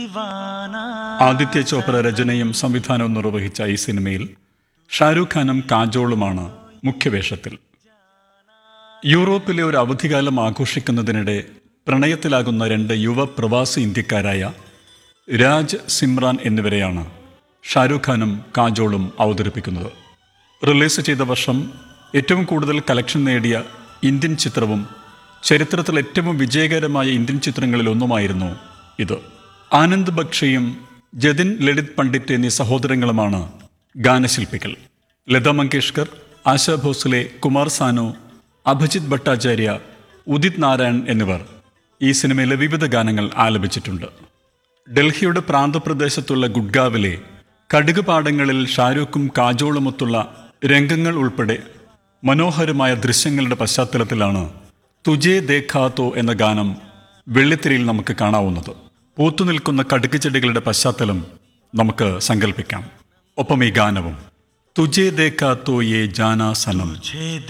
ആദിത്യ ചോപ്ര രചനയും സംവിധാനവും നിർവഹിച്ച ഈ സിനിമയിൽ ഷാരൂഖ് ഖാനും കാജോളുമാണ് മുഖ്യവേഷത്തിൽ യൂറോപ്പിലെ ഒരു അവധിക്കാലം ആഘോഷിക്കുന്നതിനിടെ പ്രണയത്തിലാകുന്ന രണ്ട് യുവ പ്രവാസി ഇന്ത്യക്കാരായ രാജ് സിമ്രാൻ എന്നിവരെയാണ് ഷാരൂഖ് ഖാനും കാജോളും അവതരിപ്പിക്കുന്നത് റിലീസ് ചെയ്ത വർഷം ഏറ്റവും കൂടുതൽ കലക്ഷൻ നേടിയ ഇന്ത്യൻ ചിത്രവും ചരിത്രത്തിൽ ഏറ്റവും വിജയകരമായ ഇന്ത്യൻ ചിത്രങ്ങളിൽ ഒന്നുമായിരുന്നു ഇത് ആനന്ദ് ബക്ഷയും ജതിൻ ലളിത് പണ്ഡിറ്റ് എന്നീ സഹോദരങ്ങളുമാണ് ഗാനശില്പികൾ ലത മങ്കേഷ്കർ ആശാ ഭോസ്ലെ കുമാർ സാനു അഭിജിത് ഭട്ടാചാര്യ ഉദിത് നാരായൺ എന്നിവർ ഈ സിനിമയിലെ വിവിധ ഗാനങ്ങൾ ആലപിച്ചിട്ടുണ്ട് ഡൽഹിയുടെ പ്രാന്തപ്രദേശത്തുള്ള ഗുഡ്ഗാവിലെ കടുക് പാടങ്ങളിൽ ഷാരൂഖും കാജോളുമൊത്തുള്ള രംഗങ്ങൾ ഉൾപ്പെടെ മനോഹരമായ ദൃശ്യങ്ങളുടെ പശ്ചാത്തലത്തിലാണ് തുജേ ദേഖാത്തോ എന്ന ഗാനം വെള്ളിത്തിരയിൽ നമുക്ക് കാണാവുന്നത് പൂത്തുനിൽക്കുന്ന കടുക് ചെടികളുടെ പശ്ചാത്തലം നമുക്ക് സങ്കല്പിക്കാം ഒപ്പം ഈ ഗാനവും തുജേ ദേഖാത്തോ യേ ജാനാ സനം छे